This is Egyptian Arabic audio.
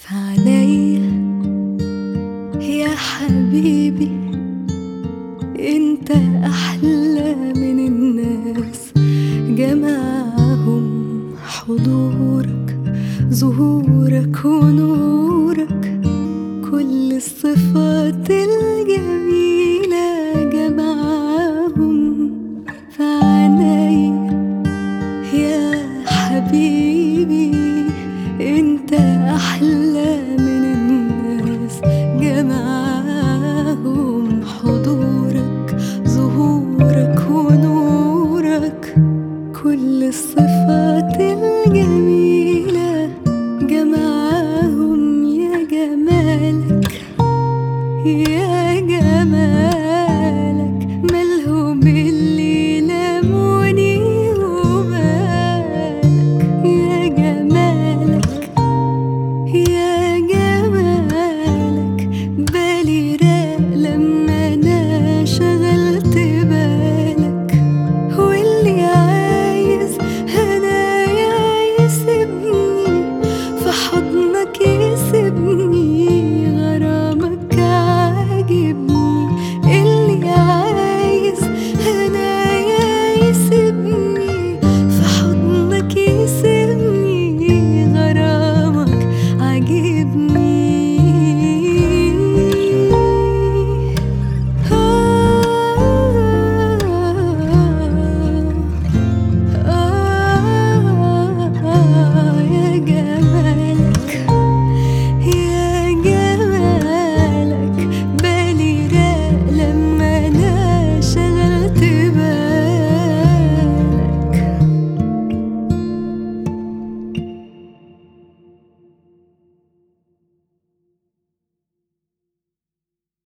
في عينيا يا حبيبي انت احلى من الناس جمعهم حضورك ظهورك ونورك كل الصفات الجميلة جمعهم في عينيا يا حبيبي انت احلى من الناس جمعهم حضورك ظهورك ونورك كل الصفات الجميلة جمعهم يا جمالك يا جمالك مالهم اللي لموني وبالك يا جمالك يا جمالك بالي راق لما انا شغلت بالك واللي عايز انا يسيبني في حضن